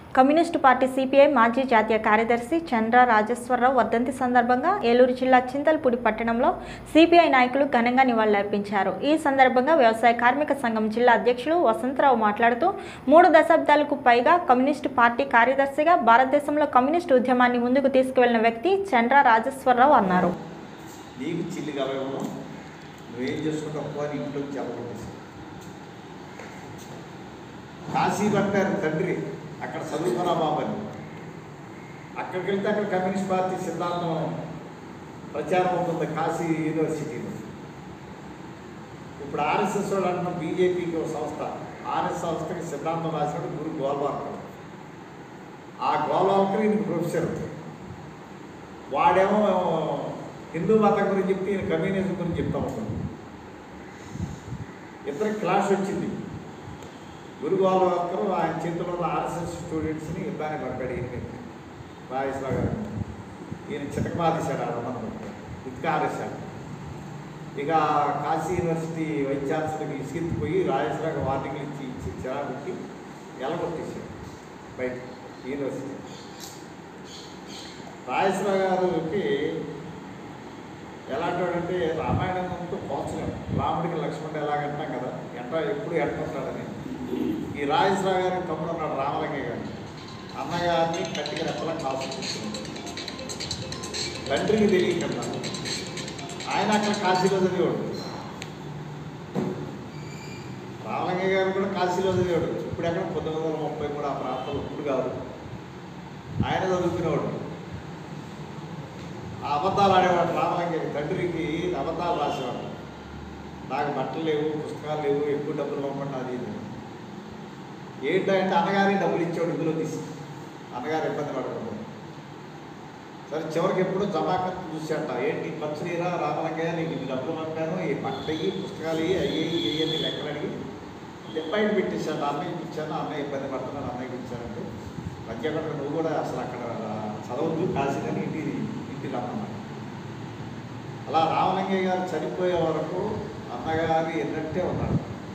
communist party CPI మాజీ జాతీయ కార్యదర్శి చంద్ర రాజేశ్వరరావు వర్ధంతి సందర్భంగా ఏలూరు జిల్లా చింతల్పూడి పట్టణంలో సిపిఐ నాయకులు ఘనంగా నివాళులర్పించారు ఈ సందర్భంగా వ్యవసాయ కార్మిక సంఘం జిల్లా అధ్యక్షులు వసంతరావు మాట్లాడుతూ మూడు దశాబ్దాలకు పైగా కమ్యూనిస్టు పార్టీ కార్యదర్శిగా భారతదేశంలో కమ్యూనిస్టు ఉద్యమాన్ని ముందుకు తీసుకువెళ్లిన వ్యక్తి చంద్ర రాజేశ్వరరావు అన్నారు నీకు చిల్లి కలగడం నువ్వేం చేసుకుంటావు పో అని ఇంట్లోకి చెప్పకొట్టేసి కాశీ పంపారు తండ్రి అక్కడ చదువుకున్నా బాబని అక్కడికి వెళ్తే అక్కడ కమ్యూనిస్ట్ పార్టీ సిద్ధాంతం ప్రచారం అవుతుంది కాశీ యూనివర్సిటీలో ఇప్పుడు ఆర్ఎస్ఎస్ వాళ్ళు అంటున్న బీజేపీకి ఒక సంస్థ ఆర్ఎస్ సంస్థకి సిద్ధాంతం రాసినప్పుడు గురు గోల్వాల్కర్ ఆ గోల్వాల్కర్ ఈయన ప్రొఫెసర్ వాడేమో హిందూ మతం గురించి చెప్తే ఈయన కమ్యూనిజం గురించి చెప్తా ఉంటుంది ఇద్దరు క్లాష్ వచ్చింది గురు గోల్వాల్కర్ ఆయన చేతిలో ఉన్న ఆర్ఎస్ఎస్ స్టూడెంట్స్ని యుద్ధాన్ని పంపాడు ఈయన మీద రాజేశ్వర గారు ఈయన చితకబాదేశాడు ఆడమంతా ఉత్కారేశాడు ఇక కాశీ యూనివర్సిటీ వైస్ ఛాన్సలర్కి ఇసుకెత్తిపోయి రాజేశ్వర వార్నింగ్లు ఇచ్చి ఇచ్చి చెరాబెట్టి ఎలగొట్టేశాడు బయట యూనివర్సిటీ రాజేశ్వర గారికి ఎలాంటి వాడంటే రామాయణంతో పోల్చలేము రాముడికి లక్ష్మణుడు ఎలాగంటాం కదా ఎంట ఎప్పుడు ఎంటుంటాడని ఈ రాజేశ్వర గారికి తమ్ముడు ఉన్నాడు రామలింగయ్య గారు అన్నగారిని కట్టిగా రెప్పలా కాల్చుకుంటున్నాడు తండ్రికి తెలియకుండా ఆయన అక్కడ కాశీలో చదివాడు రామలింగయ్య గారు కూడా కాశీలో చదివాడు ఇప్పుడు ఎక్కడ పంతొమ్మిది వందల ముప్పై కూడా ఆ ప్రాంతంలో ఇప్పుడు కాదు ఆయన చదువుకునేవాడు ఆ అబద్ధాలు ఆడేవాడు రామలింగయ్య తండ్రికి అబద్ధాలు రాసేవాడు నాకు బట్టలు లేవు పుస్తకాలు లేవు ఎక్కువ డబ్బులు పంపండి అది ఇది ఏంటంటే అన్నగారి డబ్బులు ఇచ్చేవాడు ఇందులో తీసి అన్నగారు ఇబ్బంది పడకూడదు సరే చివరికి ఎప్పుడు జమాకత్ చూసాట ఏంటి ఖర్చు నీరా రామలింగయ్య నీకు ఇన్ని డబ్బులు పంపాను ఈ బట్టలకి పుస్తకాలు అయ్యి అయ్యి లెక్కలు అడిగి డిపాయిట్ పెట్టేశాడు అన్నయ్యకి ఇచ్చాను అన్నయ్య ఇబ్బంది పడుతున్నాడు అన్నయ్యకి ఇచ్చానంటే మధ్య నువ్వు కూడా అసలు అక్కడ చదవద్దు కాశీలని ఇంటికి ఇంటికి రమ్మన్నాడు అలా రామలింగయ్య గారు చనిపోయే వరకు అన్నగారి ఎన్నట్టే ఉన్నాడు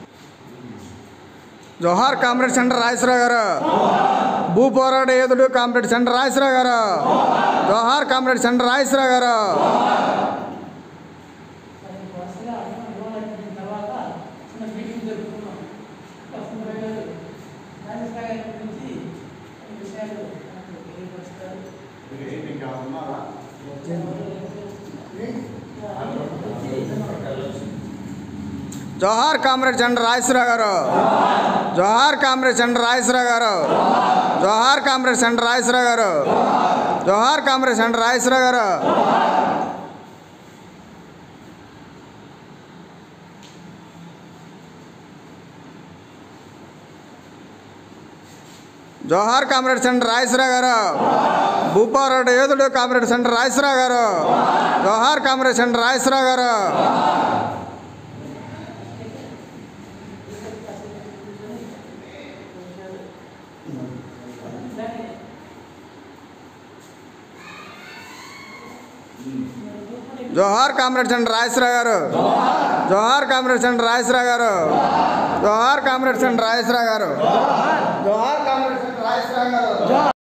జోహార్ కామ్రేడ్ సెంటర్ రాజేశ్వరరావు గారు భూ పోరాట యోధుడు కామ్రేడ్ సెంటర్ రాజేశ్వరరావు గారు జోహార్ కామ్రేడ్ సెంటర్ రాజేశ్వరరావు గారు అది వరుసగా అన్నం ఇవ్వాలనుకున్న తర్వాత చిన్న మీటింగ్ జరుపుకున్నాం వసుంధర గారు రాజేశ్వర గారి గురించి కొన్ని విషయాలు నాకు తెలియపరుస్తారు ఏంటి కావాలన్నా జోహార్ కామ్రేడ్ సెంటర్ రాజేశ్వరరావు గారు జోహార్ కామ్రేడ్ సెంటర్ రాజేశ్వరరావు గారు జోహార్ కామ్రేడ్ సెంటర్ రాజేశ్వరరావు గారు జోహార్ కామ్రేడ్ సెంటర్ రాజేశ్వరరావు గారు జోహార్ కామ్రేడ్ సెంటర్ రాజేశ్వరరావు గారు భూపోరాట యోధుడు కామ్రేడ్ సెంటర్ రాజేశ్వరరావు గారు జోహార్ కామ్రేడ్ సెంటర్ రాజేశ్వరరావు గారు జోహార్ కామ్రేడ్ సెంటర్ రాజేశ్వరరావు గారు జోహార్ కామ్రేడ్ సెంటర్ రాజేశ్వరరావు గారు జోహార్ కామ్రేడ్ సెంటర్ రాజేశ్వరరావు గారు జోహార్ కామ్రేడ్ సెంటర్ రాజేశ్వరరావు గారు